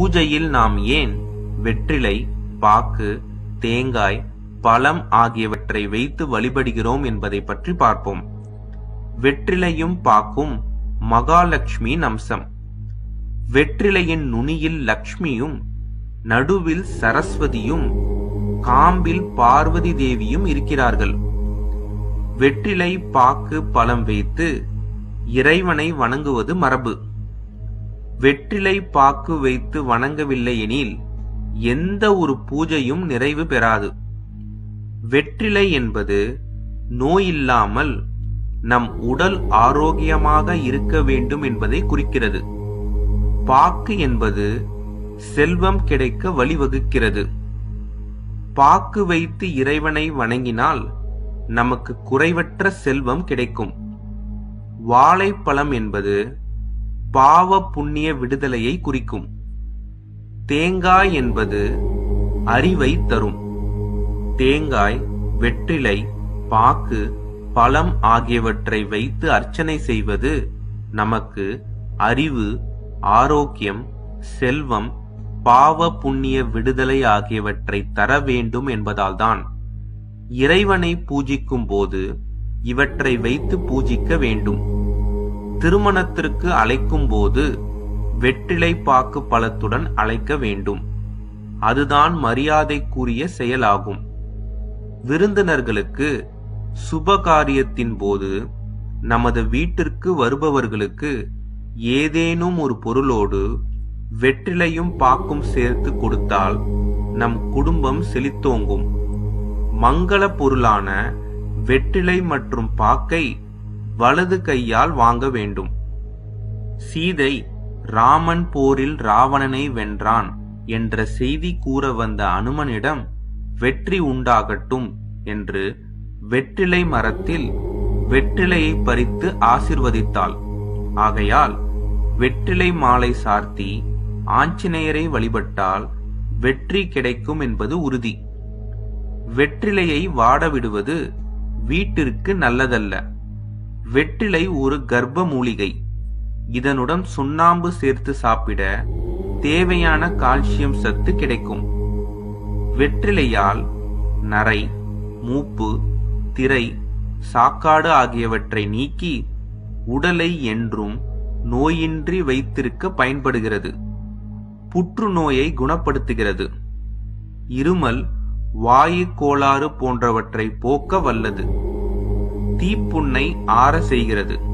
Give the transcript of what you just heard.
பூஜையில் நாம் ஏன் வெற்றிலை பாக்கு தேங்காய் பழம் ஆகியவற்றை வைத்து வழிபடுகிறோம் என்பதை பற்றி பார்ப்போம் வெற்றிலையும் பாக்கும் மகாலட்சுமியின் அம்சம் வெற்றிலையின் நுனியில் லக்ஷ்மியும் நடுவில் சரஸ்வதியும் காம்பில் பார்வதி தேவியும் இருக்கிறார்கள் வெற்றிலை பாக்கு பழம் வைத்து இறைவனை வணங்குவது மரபு வெற்றிலை பாக்கு வைத்து வணங்கவில்லை எனில் எந்த ஒரு பூஜையும் நிறைவு பெறாது வெற்றிலை என்பது நோயில்லாமல் நம் உடல் ஆரோக்கியமாக இருக்க வேண்டும் என்பதை குறிக்கிறது பாக்கு என்பது செல்வம் கிடைக்க வழிவகுக்கிறது பாக்கு வைத்து இறைவனை வணங்கினால் நமக்கு குறைவற்ற செல்வம் கிடைக்கும் வாழைப்பழம் என்பது பாவ புண்ணிய விடுதலையை குறிக்கும் தேங்காய் என்பது அறிவை தரும் தேங்காய் வெற்றிலை பாக்கு பழம் ஆகியவற்றை வைத்து அர்ச்சனை செய்வது நமக்கு அறிவு ஆரோக்கியம் செல்வம் பாவ புண்ணிய விடுதலை ஆகியவற்றை தர வேண்டும் என்பதால்தான் இறைவனை பூஜிக்கும் போது இவற்றை வைத்து பூஜிக்க வேண்டும் திருமணத்திற்கு அழைக்கும் போது வெற்றிலை பாக்கு பழத்துடன் அழைக்க வேண்டும் அதுதான் மரியாதைக்குரிய செயலாகும் விருந்தினர்களுக்கு சுப காரியத்தின் போது நமது வீட்டிற்கு வருபவர்களுக்கு ஏதேனும் ஒரு பொருளோடு வெற்றிலையும் பாக்கும் சேர்த்து கொடுத்தால் நம் குடும்பம் செழித்தோங்கும் மங்கள பொருளான வெற்றிலை மற்றும் பாக்கை வலது கையால் வாங்க வேண்டும் சீதை ராமன் போரில் ராவணனை வென்றான் என்ற செய்தி கூற வந்த அனுமனிடம் வெற்றி உண்டாகட்டும் என்று வெற்றிலை மரத்தில் வெற்றிலையை பறித்து ஆசிர்வதித்தாள் ஆகையால் வெற்றிலை மாலை சார்த்தி ஆஞ்சநேயரை வழிபட்டால் வெற்றி கிடைக்கும் என்பது உறுதி வெற்றிலையை வாட விடுவது வீட்டிற்கு நல்லதல்ல வெற்றிலை ஒரு கர்ப்ப மூலிகை இதனுடன் சுண்ணாம்பு சேர்த்து சாப்பிட தேவையான கால்சியம் சத்து கிடைக்கும் வெற்றிலையால் நரை மூப்பு திரை சாக்காடு ஆகியவற்றை நீக்கி உடலை என்றும் நோயின்றி வைத்திருக்க பயன்படுகிறது புற்றுநோயை குணப்படுத்துகிறது இருமல் வாயு கோளாறு போன்றவற்றை போக்க வல்லது தீப்புண்ணை ஆற செய்கிறது